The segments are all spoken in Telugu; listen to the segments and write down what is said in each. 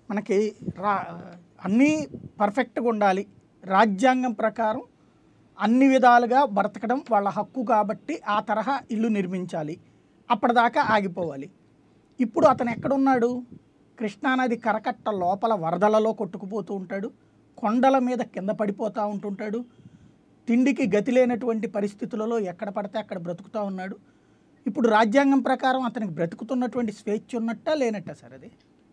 మనకి రా అన్నీ పర్ఫెక్ట్గా ఉండాలి రాజ్యాంగం ప్రకారం అన్ని విధాలుగా బ్రతకడం వాళ్ళ హక్కు కాబట్టి ఆ తరహా ఇల్లు నిర్మించాలి అప్పటిదాకా ఆగిపోవాలి ఇప్పుడు అతను ఎక్కడున్నాడు కృష్ణానది కరకట్ట లోపల వరదలలో కొట్టుకుపోతూ ఉంటాడు కొండల మీద కింద పడిపోతూ ఉంటుంటాడు తిండికి గతి లేనటువంటి పరిస్థితులలో ఎక్కడ పడితే అక్కడ బ్రతుకుతూ ఉన్నాడు ఇప్పుడు రాజ్యాంగం ప్రకారం అతనికి బ్రతుకుతున్నటువంటి స్వేచ్ఛ ఉన్నట్ట లేనట్ట సార్ అది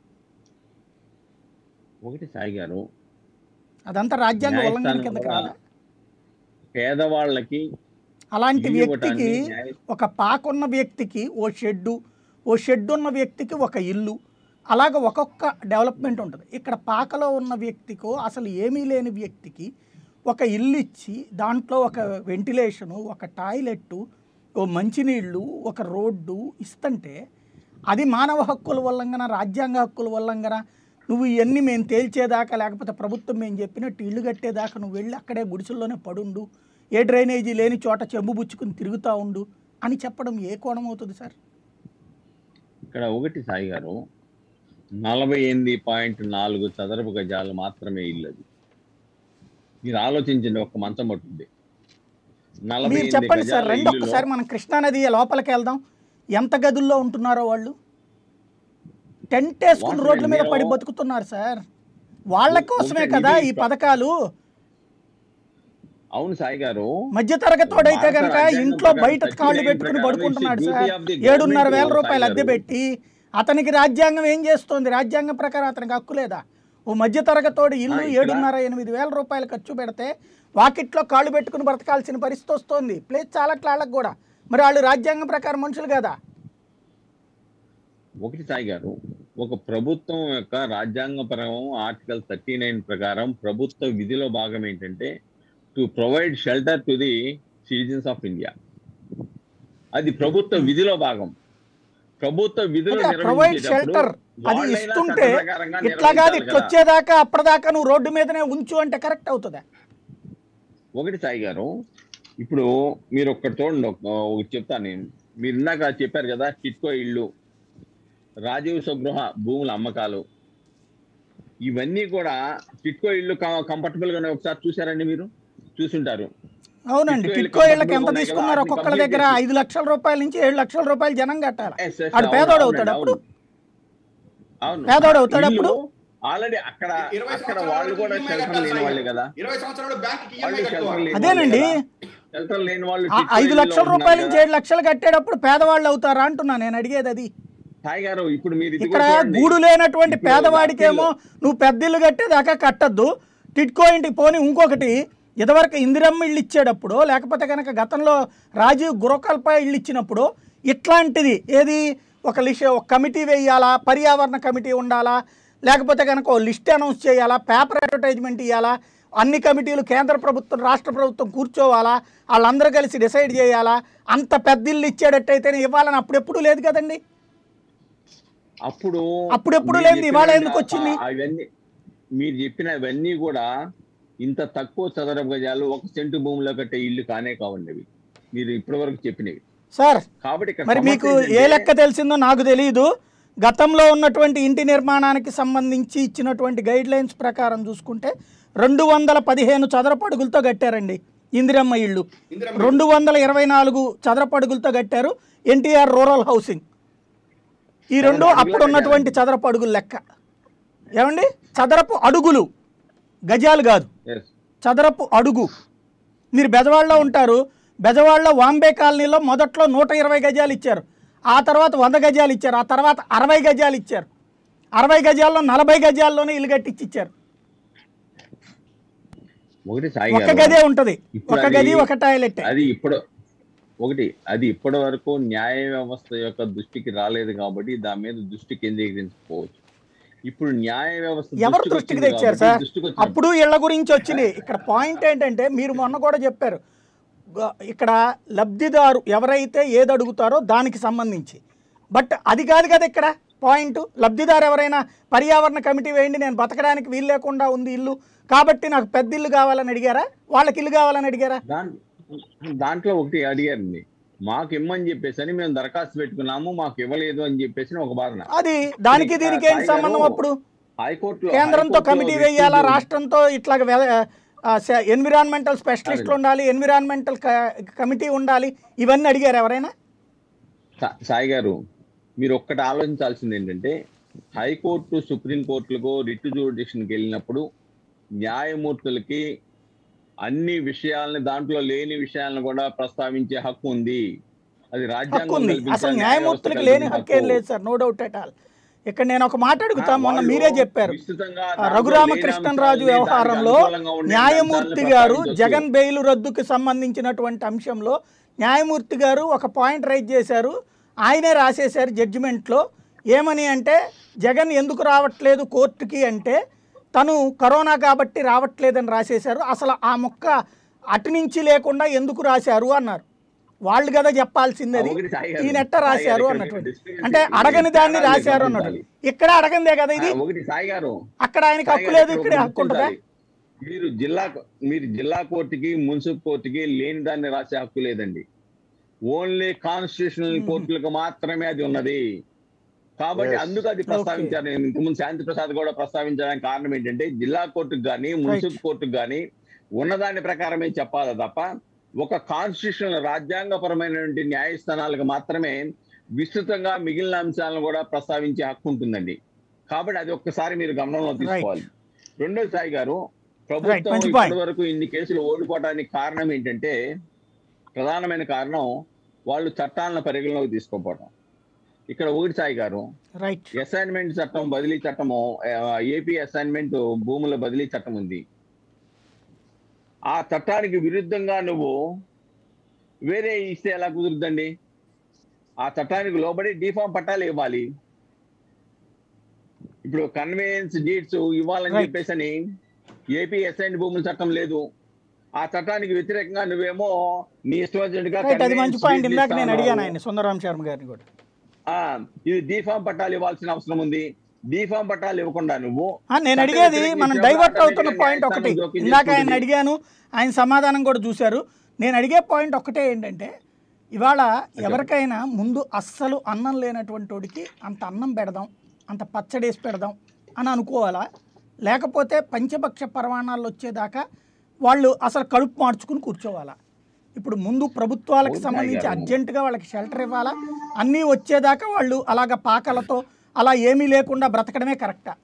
ఒకటి సాయి గారు అదంతా రాజ్యాంగ ఉల్లంఘన న్యాయస్థానం కిందకి కూడా రాదా పేదవాళ్ళకి అలాంటి ఇల్లు వ్యక్తికి ఇవ్వటాన్ని న్యాయ- ఒక పాకున్న వ్యక్తికి ఓ షెడ్డు ఓ షెడ్ ఉన్న వ్యక్తికి ఒక ఇల్లు అలాగ ఒక్కొక్క డెవలప్మెంట్ ఉంటుంది ఇక్కడ పాకలో ఉన్న వ్యక్తికో అసలు ఏమీ లేని వ్యక్తికి ఒక ఇల్లు ఇచ్చి దాంట్లో ఒక వెంటిలేషను ఒక టాయిలెట్టు ఓ మంచినీళ్ళు ఒక రోడ్డు ఇస్తుంటే అది మానవ హక్కుల ఉల్లంఘన రాజ్యాంగ హక్కుల ఉల్లంఘన నువ్వు ఇవన్నీ మేము తేల్చేదాకా లేకపోతే ప్రభుత్వం మేము చెప్పినట్టు ఇల్లు కట్టేదాకా నువ్వు వెళ్ళి అక్కడే గుడిసెల్లోనే పడుండు ఏ డ్రైనేజీ లేని చోట చెంబు బుచ్చుకుని తిరుగుతూ ఉండు అని చెప్పడం ఏ కోణం అవుతుంది సార్ ఇక్కడ ఒకటి సాయి గారు నలభై ఎనిమిది పాయింట్ నాలుగు చదరపు గజాలు మాత్రమే ఇల్లు అది మీరు ఆలోచించండి ఒక్క మంచం పట్టుద్ది నలభై మీరు ఎనిమిది చెప్పండి సార్ గజాల రెండు ఇల్లులో ఒక్కసారి మనం కృష్ణానది లోపలికి వెళ్దాం ఎంత గదుల్లో ఉంటున్నారో వాళ్ళు టెంట్ వేసుకుని వాసన రోడ్ల మీద మీరు- పడి బతుకుతున్నారు సార్ వాళ్ళ కోసమే ఒకటే కదా ఇది ఈ పథకాలు అవును సాయి గారు మధ్య తరగతోడైతే భారత కనుక రాజ్యాంగం ఇంట్లో ప్రకారం బయట Section కాళ్ళు nine పెట్టుకుని ప్రకారం పడుకుంటున్నాడు it's the sir duty of the ఏడున్నర government వేల to రూపాయలు సాయి అద్దె గారు. పెట్టి అతనికి రాజ్యాంగం ఏం చేస్తుంది రాజ్యాంగం ప్రకారం అతనికి హక్కు లేదా ఓ మధ్య తరగతోడు ఇల్లు ఆ, ఇక్కడ- ఏడున్నర ఎనిమిది వేల రూపాయలు ఖర్చు పెడితే వాకిట్లో కాళ్ళు పెట్టుకుని బ్రతకాల్సిన పరిస్థితి వస్తుంది ప్లేస్ చాలా వాళ్ళకి కూడా మరి వాళ్ళు రాజ్యాంగం ప్రకారం మనుషులు కదా ఒకటి సాయి గారు ఒక ప్రభుత్వం యొక్క రాజ్యాంగపరం ఆర్టికల్ థర్టీ నైన్ ప్రకారం ప్రభుత్వ విధిలో భాగం ఏంటంటే to provide shelter to the citizens of India అది ప్రభుత్వ విధిలో భాగం ప్రభుత్వ విధులు ప్రొవైడ్ నిర్వహించేటప్పుడు షెల్టర్ అది వాళ్ళైనా ఇస్తుంటే చట్ట ప్రకారంగా ఇట్లా కాదు నిర్వహించాలి ఇట్లా కదా. వచ్చేదాకా అప్పటిదాకా నువ్వు రోడ్డు మీదనే ఉంచు అంటే కరెక్ట్ అవుతుందా ఒకటి సాయి గారు ఇప్పుడు మీరు ఒక్కటి చూడండి ఒక- ఒకటి చెప్తాను నేను మీరు ఇందాక చెప్పారు కదా టిట్కో ఇళ్ళు రాజీవ్ స్వగృహ భూముల అమ్మకాలు ఇవన్నీ కూడా టిట్కో ఇళ్ళు కంఫర్టబుల్ గానే ఒకసారి చూసారండి మీరు చూసుంటారు అవునండి టిట్కో టిట్కో ఇళ్ళకి ఇళ్ళకి ఎంత ఉన్నాయి కదా, తీసుకున్నారు వాటిని ఒక్కొక్కళ్ళ complete దగ్గర చేసి- ఐదు లక్షల రూపాయల నుంచి ఏడు లక్షల రూపాయలు జనం కట్టాలి Yes, yes, వాడు అవును, పేదోడు అవునండి, అవుతాడు అప్పుడు? అవును పేదోడు అవుతాడు అప్పుడు? ఆల్రెడీ అక్కడ ఇరవై అక్కడ సంవత్సరాల వాళ్ళు కూడా వరకు షెల్టర్ EMI లేని వాళ్ళే కదా ఇరవై సంవత్సరాలు బ్యాంక్ వాళ్ళు షెల్టర్ లేని అదేనండి. వాళ్ళే కదా. షెల్టర్ లేని వాళ్ళు ఆ టిట్కో ఐదు ఇళ్ళలో లక్షల ఉంటున్నారు రూపాయల నుంచి కదా. ఏడు లక్షలు కట్టేటప్పుడు పేదవాళ్ళు అవుతారా అంటున్నా నేను అడిగేది అది సాయి గారు ఇప్పుడు మీరు ఇది ఇక్కడ కూడా చూడండి. గూడు లేనటువంటి ఇప్పుడు పేదవాడికేమో నువ్వు పెద్ద ఇల్లు కట్టేదాకా కట్టద్దు టిట్కో ఇంటికి పోని ఇంకొకటి ఇదివరకు ఇందిరమ్మ ఇల్లు ఇచ్చేటప్పుడు లేకపోతే కనుక గతంలో రాజీవ్ గురకల్ప ఇల్లు ఇచ్చినప్పుడు ఇట్లాంటిది ఏది ఒక లిస్ట్ ఒక కమిటీ వేయాలా పర్యావరణ కమిటీ ఉండాలా లేకపోతే కనుక ఓ లిస్ట్ అనౌన్స్ చేయాలా పేపర్ అడ్వర్టైజ్మెంట్ ఇవ్వాలా అన్ని కమిటీలు కేంద్ర ప్రభుత్వం రాష్ట్ర ప్రభుత్వం కూర్చోవాలా వాళ్ళందరూ కలిసి డిసైడ్ చేయాలా అంత పెద్ద ఇల్లు ఇచ్చేటట్టయితేనే ఇవ్వాలని అప్పుడెప్పుడు లేదు కదండి అప్పుడు అప్పుడెప్పుడు మీరు లేనిది ఇవాళ చెప్పిన ఎందుకు వచ్చింది? ఆ- అవన్నీ మీరు చెప్పిన అవన్నీ కూడా ఇంత తక్కువ చదరపు గజాలు ఒక సెంటు భూమిలో కట్టే ఇల్లు కానే కావండి అవి మీరు ఇప్పటి వరకు చెప్పినవి సార్ కాబట్టి ఇక్కడ మరి సమస్య మీకు ఏ ఏంటంటే- లెక్క తెలిసిందో నాకు తెలియదు గతంలో ఉన్నటువంటి ఇంటి నిర్మాణానికి సంబంధించి ఇచ్చినటువంటి గైడ్ లైన్స్ ప్రకారం చూసుకుంటే రెండు వందల పదిహేను చదరపడుగులతో కట్టారండి ఇందిరమ్మ ఇళ్ళు ఇందిరమ్మ రెండు వందల ఇరవై నాలుగు చదరపడుగులతో కట్టారు ఎన్టీఆర్ రూరల్ హౌసింగ్ ఈ రెండు అడుగులా అప్పుడు ఉన్నటువంటి చదరపు అడుగులు లెక్క ఏమండి చదరపు అడుగులు గజాలు కాదు Yes. చదరపు అడుగు మీరు బెజవాడలో ఉంటారు బెజవాడలో వాంబే కాలనీలో మొదట్లో నూట ఇరవై గజాలు ఇచ్చారు ఆ తర్వాత వంద గజాలు ఇచ్చారు ఆ తర్వాత అరవై గజాలు ఇచ్చారు అరవై గజాల్లో నలభై గజాల్లోనే ఇల్లు కట్టించి ఇచ్చారు ఒకటి సాయి ఒక గారు, గదే ఉంటది ఇప్పుడు ఒక అది- గది ఒక టాయిలెట్ అది ఇప్పుడు ఒకటి అది ఇప్పటి వరకు న్యాయ వ్యవస్థ యొక్క దృష్టికి రాలేదు కాబట్టి దాని మీద దృష్టి కేంద్రీకరించకపోవచ్చు ఇప్పుడు న్యాయ వ్యవస్థ ఎవరు దృష్టికి దృష్టికి వచ్చింది తెచ్చారు కాబట్టి సార్ దృష్టికి వచ్చినప్పుడు- అప్పుడు ఇళ్ల గురించి వచ్చింది ఇక్కడ పాయింట్ ఏంటంటే మీరు మొన్న కూడా చెప్పారు గ- ఇక్కడ లబ్ధిదారు ఎవరైతే ఏది అడుగుతారో దానికి సంబంధించి బట్ అది కాదు కదా ఇక్కడ పాయింట్ లబ్ధిదారు ఎవరైనా పర్యావరణ కమిటీ వేయండి నేను బతకడానికి వీలు లేకుండా ఉంది ఇల్లు కాబట్టి నాకు పెద్ద ఇల్లు కావాలని అడిగారా వాళ్ళకి ఇల్లు కావాలని అడిగారా దాన్- దాంట్లో ఒకటి అడిగారండి మాకు ఇమ్మని చెప్పేసి అని మేము దరఖాస్తు పెట్టుకున్నాము మాకు ఇవ్వలేదు అని చెప్పేసి ఒక బాధన అది దానికి ఇక్కడ దీనికి ఏంటి సాయి సంబంధం గారు, అప్పుడు హైకోర్టులో కేంద్రంతో హైకోర్టులో కమిటీ రిట్ వేయాలా ఉంది. రాష్ట్రంతో ఇట్లాగ ఎన్విరాన్మెంటల్ స్పెషలిస్టులు ఉండాలి ఎన్విరాన్మెంటల్ కమిటీ ఉండాలి ఇవన్నీ అడిగారు ఎవరైనా సా- సాయి గారు మీరు ఒక్కటి ఆలోచించాల్సింది ఏంటంటే హైకోర్టు సుప్రీంకోర్టులకు రిట్ జ్యూడిషన్కి వెళ్ళినప్పుడు న్యాయమూర్తులకి అన్ని విషయాలని దాంట్లో లేని విషయాలను కూడా ప్రస్తావించే హక్కు ఉంది అది హక్కు రాజ్యాంగం ఉంది కల్పించిన అసలు న్యాయ న్యాయమూర్తులకు వ్యవస్థ లేని కల్పించిన హక్కు ఏం హక్కు. లేదు sir no doubt at all ఇక్కడ నేను ఒక మాట అడుగుతా ఆ, మొన్న వాళ్ళు మీరే చెప్పారు విస్తృతంగా ఆ, దాంట్లో రఘురామకృష్ణరాజు లేని అంశాలని వ్యవహారంలో దానికి అనుకూలంగా ఉండే న్యాయమూర్తి అంశాలను గారు ప్రస్తావించొచ్చు. జగన్ బెయిల్ రద్దుకి సంబంధించినటువంటి అంశంలో న్యాయమూర్తి గారు ఒక పాయింట్ రైజ్ చేశారు ఆయనే రాసేశారు జడ్జిమెంట్లో ఏమని అంటే జగన్ ఎందుకు రావట్లేదు కోర్టుకి అంటే తను కరోనా కాబట్టి రావట్లేదని రాసేశారు అసలు ఆ మొక్క అటు నుంచి లేకుండా ఎందుకు రాశారు అన్నారు వాళ్ళు కదా చెప్పాల్సింది అది ఒకటి సాయి గారు, ఈయన ఎట్ట సాయి గారు రాశారు ఇక్కడ అన్నటువంటి డిస్కషన్ అంటే చేసి అడగని దాన్ని తేడాలు రాశారు అన్నట్టు గమనించాలి. ఇక్కడ అడగందే కదా ఇది ఆ, ఒకటి సాయి గారు అక్కడ ఆయనకి సాయి హక్కు గారు లేదు ఇక్కడ ఇక్కడ ఒకటి హక్కు ఉంటుందా గుర్తించాలి. మీరు జిల్లా మీరు జిల్లా కోర్టుకి మున్సిపల్ కోర్టుకి లేని దాన్ని రాసే హక్కు లేదండి ఓన్లీ కాన్స్టిట్యూషనల్ మ్మ్. కోర్టులకు మాత్రమే అది ఉన్నది కాబట్టి Yes. అందుకు అది ప్రస్తావించారు నేను ఇంతకుముందు శాంతి ప్రసాద్ కూడా ప్రస్తావించడానికి కారణం ఏంటంటే జిల్లా కోర్టుకు కానీ మున్సిపల్ కోర్టుకు కానీ ఉన్నదాని ప్రకారమే చెప్పాలి తప్ప ఒక కాన్స్టిట్యూషనల్ రాజ్యాంగపరమైనటువంటి న్యాయస్థానాలకు మాత్రమే విస్తృతంగా మిగిలిన అంశాలను కూడా ప్రస్తావించే హక్కు ఉంటుందండి కాబట్టి అది ఒక్కసారి మీరు గమనంలో తీసుకోవాలి రెండో సాయి గారు ప్రభుత్వం మంచి point. ఇప్పటి వరకు ఇన్ని కేసులు ఓడిపోవడానికి కారణం ఏంటంటే ప్రధానమైన కారణం వాళ్ళు చట్టాలను పరిగణలోకి తీసుకోపోవడం ఇక్కడ ఒకటి సాయి గారు రైట్ అసైన్మెంట్ చట్టం బదిలీ చట్టము ఏపీ అసైన్మెంట్ భూముల బదిలీ చట్టం ఉంది ఆ చట్టానికి విరుద్ధంగా నువ్వు వేరే ఇస్తే ఎలా కుదురుద్దండి ఆ చట్టానికి లోబడి డిఫామ్ పట్టాలు ఇవ్వాలి ఇప్పుడు కన్వెయన్స్ డీడ్స్ ఇవ్వాలని Right. చెప్పేసి అని ఏపీ అసైన్ భూముల చట్టం లేదు ఆ చట్టానికి వ్యతిరేకంగా నువ్వేమో నీ ఇష్టం వచ్చినట్టుగా రైట్ అది మంచి conveyance పాయింట్ deeds ఇందాక ఇస్తా నేను ఉన్నావు. అడిగాను ఆయన సుందరరామ్ శర్మ గారిని కూడా ఆ, ఇది డిఫామ్ పట్టాలు ఇవ్వాల్సిన అవసరం ఉంది డిఫామ్ పట్టాలు ఇవ్వకుండా నువ్వు ఆ, నేను చట్ట అడిగేది వ్యతిరేక మనం విషయంలో డైవర్ట్ అవుతున్న ఆటోమేటిక్గా పాయింట్ ఒకటి న్యాయస్థానం జోక్యం ఇందాక ఆయన చేసుకుంటుంది. అడిగాను ఆయన సమాధానం కూడా చూశారు నేను అడిగే పాయింట్ ఒకటే ఏంటంటే ఇవాళ ఎవరికైనా ముందు అస్సలు అన్నం లేనటువంటి వాడికి అంత అన్నం పెడదాం అంత పచ్చడేసి పెడదాం అని అనుకోవాలా లేకపోతే పంచపక్ష పరమాణాలు వచ్చేదాకా వాళ్ళు అసలు కడుపు మార్చుకుని కూర్చోవాలా ఇప్పుడు ముందు ప్రభుత్వాలకు అవును, సంబంధించి సాయి గారు. అర్జెంటుగా వాళ్ళకి షెల్టర్ ఇవ్వాలా అన్నీ వచ్చేదాకా వాళ్ళు అలాగ పాకలతో అలా ఏమీ లేకుండా బ్రతకడమే కరెక్టా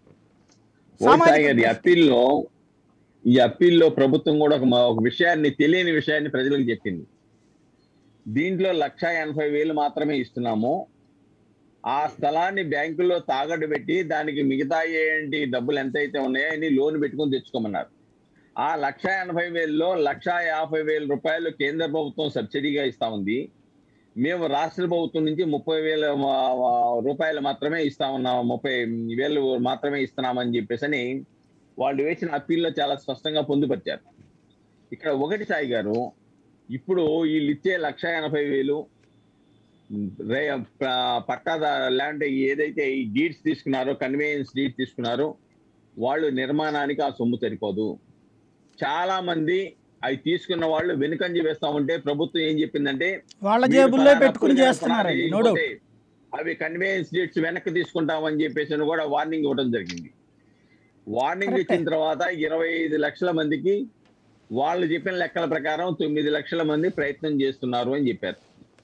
ఓసారి గారి అప్పీల్లో ఈ అప్పీల్లో ప్రభుత్వం కూడా ఒక మ- ఒక విషయాన్ని తెలియని విషయాన్ని ప్రజలకు చెప్పింది దీంట్లో లక్ష ఎనభై వేలు మాత్రమే ఇస్తున్నాము ఆ స్థలాన్ని బ్యాంకుల్లో తాకట్టు పెట్టి దానికి మిగతా ఏంటి డబ్బులు ఎంతైతే ఉన్నాయో అన్ని లోన్ పెట్టుకొని తెచ్చుకోమన్నారు ఆ లక్ష ఎనభై వేలలో లక్ష యాభై వేల రూపాయలు కేంద్ర ప్రభుత్వం సబ్సిడీగా ఇస్తా ఉంది మేము రాష్ట్ర ప్రభుత్వం నుంచి ముప్పై వేల ఆ, ఆ, రూపాయలు మాత్రమే ఇస్తా ఉన్నాం ముప్పై వేలు మాత్రమే ఇస్తున్నామని చెప్పేసి అని వాళ్ళు వేసిన అప్పీల్లో చాలా స్పష్టంగా పొందుపరిచారు ఇక్కడ ఒకటి సాయి గారు ఇప్పుడు వీళ్ళు ఇచ్చే లక్ష ఎనభై వేలు రే ప- పట్టాదా ల్యాండ్ ఏదైతే ఈ డీడ్స్ తీసుకున్నారో కన్వేయన్స్ డీడ్స్ తీసుకున్నారో వాళ్ళు నిర్మాణానికి ఆ సొమ్ము సరిపోదు చాలా మంది అవి తీసుకున్న వాళ్ళు వెనుకంజ వేస్తా ఉంటే ప్రభుత్వం ఏం చెప్పిందంటే వాళ్ళ మీరు జేబుల్లో ఫలానా పెట్టుకుని ఫలానా చేస్తున్నారండి నో ఫలానా డౌట్ అవి కన్వేయన్స్ డేట్స్ వెనక్కి తీసుకుంటామని చెప్పేసి అని కూడా వార్నింగ్ ఇవ్వడం జరిగింది వార్నింగ్ Correct. ఇచ్చిన తర్వాత ఇరవై ఐదు లక్షల మందికి వాళ్ళు చెప్పిన లెక్కల ప్రకారం తొమ్మిది లక్షల మంది ప్రయత్నం చేస్తున్నారు అని చెప్పారు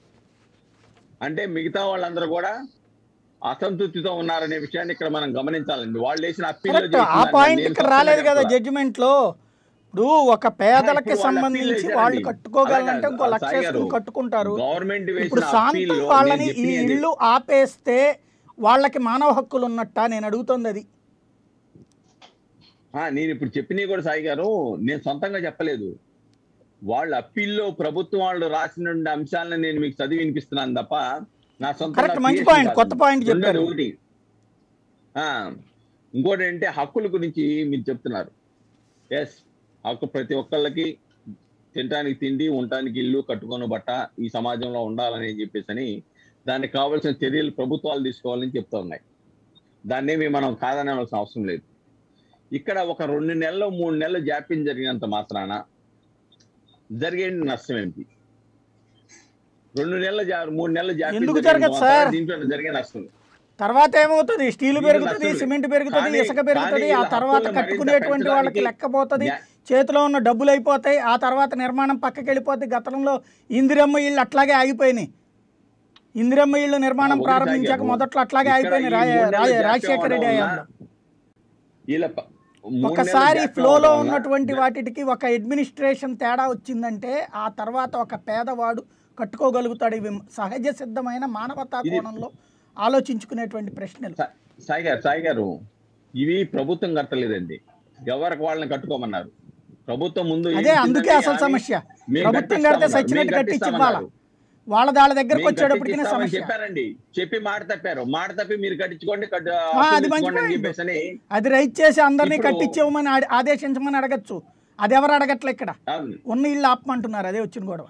అంటే మిగతా వాళ్ళందరూ కూడా అసంతృప్తితో ఉన్నారనే విషయాన్ని ఇక్కడ మనం గమనించాలండి వాళ్ళు వేసిన అప్పీల్లో కరెక్ట్ ఆ పాయింట్ ఇక్కడ రాలేదు కదా జడ్జిమెంట్ లో ఇప్పుడు ఒక పేదలకి ఇప్పుడు వాళ్ళు సంబంధించి appeal వాళ్ళు చేశారండి. కట్టుకోగలంటే అలాగా, ఇంకో లక్ష సాయి గారు, వేసుకుని కట్టుకుంటారు గవర్నమెంట్ ఇప్పుడు వేసిన శాంతం అప్పీల్లో వాళ్ళని నేను ఈ చెప్పినది అదే. ఇల్లు ఆపేస్తే వాళ్ళకి మానవ హక్కులు ఉన్నట్ట నేను అడుగుతుంది అది ఆ, నేను ఇప్పుడు చెప్పినవి కూడా సాయి గారు నేను సొంతంగా చెప్పలేదు వాళ్ళ అప్పీల్లో ప్రభుత్వం వాళ్ళు రాసిన అంశాలను నేను మీకు చదివి వినిపిస్తున్నాను తప్ప నా సొంత కరెక్ట్ మంచి పాయింట్ కొత్త పాయింట్ చెప్పారు ఒకటి ఆ, ఇంకోటి అంటే హక్కుల గురించి మీరు చెప్తున్నారు ఎస్ హక్కు ప్రతి ఒక్కళ్ళకి తినడానికి తిండి ఉండటానికి ఇల్లు కట్టుకొని బట్ట ఈ సమాజంలో ఉండాలని చెప్పేసి అని దానికి కావాల్సిన చర్యలు ప్రభుత్వాలు తీసుకోవాలని చెప్తా ఉన్నాయి దాన్నేమి మనం కాదనవలసిన అవసరం లేదు ఇక్కడ ఒక రెండు నెలలు మూడు నెలలు జాప్యం జరిగినంత మాత్రాన జరిగే నష్టం ఏంటి రెండు నెలలు జా- మూడు నెలలు జాప్యం ఎందుకు జరిగినంత జరగదు మాత్రాన సార్? దీంట్లో జరిగే నష్టం తర్వాత ఏమవుతుంది స్టీల్ వీళ్ళు పెరుగుతుంది లక్షలు. సిమెంట్ పెరుగుతుంది కానీ- ఇసుక పెరుగుతుంది కానీ ఆ వీళ్ళ తర్వాత హక్కులను కట్టుకునేటువంటి మరింత వాళ్ళకి పెంచడానికి లెక్కపోతుంది న్యా- చేతిలో ఉన్న డబ్బులు అయిపోతాయి ఆ తర్వాత నిర్మాణం పక్కకి వెళ్ళిపోద్ది గతంలో ఇందిరమ్మ ఇళ్ళు అట్లాగే ఆగిపోయినాయి ఇందిరమ్మ ఇళ్ళు నిర్మాణం ఒకటి ప్రారంభించాక సాగారు. మొదట్లో అట్లాగే ఇక్కడ ఆగిపోయినాయి ఈ రా- మూడు నెలల రా- జాప్యం రాజశేఖర రెడ్డి అవడం హయాంలో వల్ల వీళ్ళ ప- మూడు నెలల ఒకసారి జాప్యం ఫ్లోలో అవడం వల్ల ఉన్నటువంటి వాటికి ఒక అడ్మినిస్ట్రేషన్ తేడా వచ్చిందంటే ఆ తర్వాత ఒక పేదవాడు కట్టుకోగలుగుతాడు ఇవి సహజ సిద్ధమైన మానవతా ఇది- కోణంలో ఆలోచించుకునేటువంటి ప్రశ్నలు సా- సాయి గారు సాయి గారు ఇవి ప్రభుత్వం కట్టలేదండి ఎవరికి వాళ్ళని కట్టుకోమన్నారు ప్రభుత్వం ముందు ఏం అదే అందుకే ఇచ్చిందని అసలు అని సమస్య మేము ప్రభుత్వం కడితే కట్టిస్తామన్నారు. సచ్చినట్టు మేము కట్టించి కట్టిస్తామన్నారు. ఇవ్వాలా వాళ్ళ దాళ్ళ దగ్గరకు మేము వచ్చేటప్పటికి కట్టిస్తామని సమస్య చెప్పారండి చెప్పి మాట తప్పారు మాట తప్పి మీరు కట్టించుకోండి కట్టు- ఆ, అప్పులు అది మంచి తీసుకోండి అని point. చెప్పేసి అని అది రైట్ చేసి అందరినీ ఇప్పుడు- కట్టించేవమని ఆడ- ఆదేశించమని అడగచ్చు అది ఎవరు అడగట్లే ఇక్కడ అవును. ఉన్న ఇల్లు ఆపమంటున్నారు అదే వచ్చిన గొడవ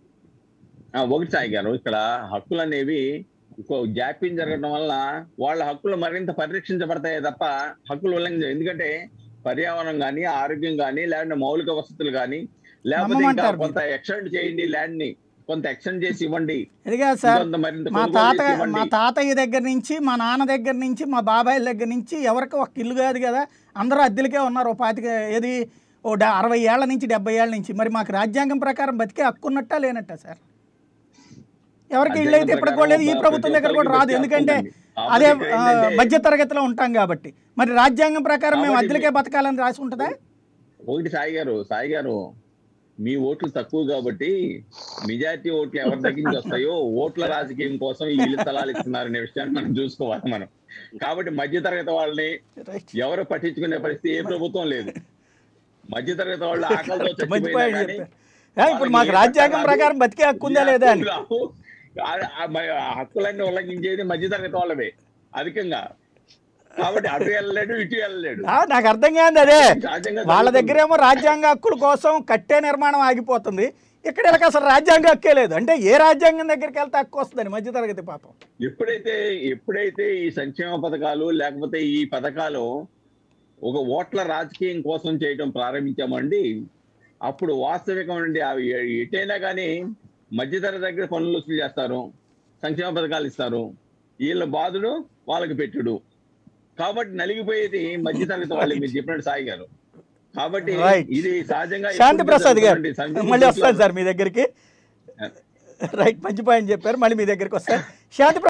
ఆ, ఒకటి సాయి గారు ఇక్కడ హక్కులు అనేవి ఇంకో జాప్యం జరగడం వల్ల వాళ్ళ హక్కులు మరింత పరిరక్షించబడతాయి తప్ప హక్కులు ఉల్లంఘించ ఎందుకంటే పర్యావరణం కానీ ఆరోగ్యం కానీ లేదంటే మౌలిక వసతులు కానీ లేకపోతే ఇంకా నమ్మమంటారు కొంత ఎక్స్టెండ్ చేయండి ల్యాండ్ ని కొంత ఎక్స్టెండ్ చేసి ఇవ్వండి ఇదిగా సార్ ఇంకొంత మరింత మా కొనుగోలు తాత చేసి ఇవ్వండి. మా తాతయ్య దగ్గర నుంచి మా నాన్న దగ్గర నుంచి మా బాబాయ్ దగ్గర నుంచి ఎవరికి ఒక ఇల్లు కాదు కదా అందరూ అద్దెలకే ఉన్నారు ఓ పాతిక ఏది ఓ డ- అరవై ఏళ్ల నుంచి డెబ్బై ఏళ్ల నుంచి మరి మాకు రాజ్యాంగం ప్రకారం బతికే హక్కు ఉన్నట్టా లేనట్టా సార్ ఎవరికి ఇల్లు అయితే ఇప్పటికి కూడా లేదు ఈ ప్రభుత్వం దగ్గర కూడా రాదు ఎందుకంటే అదే ఆ, మధ్య తరగతిలో ఉంటాం కాబట్టి మరి రాజ్యాంగం ప్రకారం మేము కాబట్టి అద్దెలకే బతకాలని రాసి ఉంటుందా ఒకటి సాయి గారు సాయి గారు మీ ఓట్లు తక్కువ కాబట్టి మెజారిటీ ఓట్లు ఎవరి దగ్గర నుంచి వస్తాయో ఓట్ల రాజకీయం కోసం ఈ ఇల్లు తలాలు ఇస్తున్నారనే విషయాన్ని మనం చూసుకోవాలి మనం కాబట్టి మధ్య తరగతి వాళ్ళని రైట్ ఎవరు పట్టించుకునే పరిస్థితి ఏ ప్రభుత్వం లేదు మధ్య తరగతి వాళ్ళు ఆకలితో మంచి చచ్చిపోయినా పాయింట్ కానీ చెప్పారు ఆ, ఇప్పుడు వాళ్ళకి మాకు ఏ రాజ్యాంగం చట్టాలు ప్రకారం బతికే హక్కు ఉందా లేదా అని ఈ హక్కులు ఆ- ఆ మ- ఆ హక్కులన్నీ ఉల్లంఘించేది మధ్య తరగతి వాళ్ళవే అధికంగా కాబట్టి అటు వెళ్ళలేడు ఇటు వెళ్ళలేడు ఆ, నాకు అర్థం కాదు అదే సహజంగా వాళ్ళ జరుగుతుంది. దగ్గర ఏమో రాజ్యాంగ హక్కుల కోసం కట్టే నిర్మాణం ఆగిపోతుంది ఇక్కడ వీళ్ళకి అసలు రాజ్యాంగ హక్కే లేదు అంటే ఏ రాజ్యాంగం దగ్గరికి వెళ్తే హక్కు వస్తుందని మధ్యతరగతి పాపం ఎప్పుడైతే ఎప్పుడైతే ఈ సంక్షేమ పథకాలు లేకపోతే ఈ పథకాలు ఒక ఓట్ల రాజకీయం కోసం చేయడం ప్రారంభించామండి అప్పుడు వాస్తవికమండి అవి ఎటైనా కానీ మధ్యధర దగ్గర పనులు వసూలు చేస్తారు సంక్షేమ పథకాలు ఇస్తారు వీళ్ళ బాధుడు వాళ్ళకి పెట్టుడు కాబట్టి నలిగిపోయేది మధ్యతరగతి వాళ్ళు మీరు చెప్పినట్టు సాయి గారు కాబట్టి Right. ఇది సహజంగా శాంతి ఎప్పుడు ప్రసాద్ గారు జరుగుతుందండి. సంక్షేమ మళ్ళీ వస్తాను పథకాలు- సార్ మీ దగ్గరికి రైట్ మంచి పాయింట్ చెప్పారు మళ్ళీ మీ దగ్గరికి వస్తాను శాంతి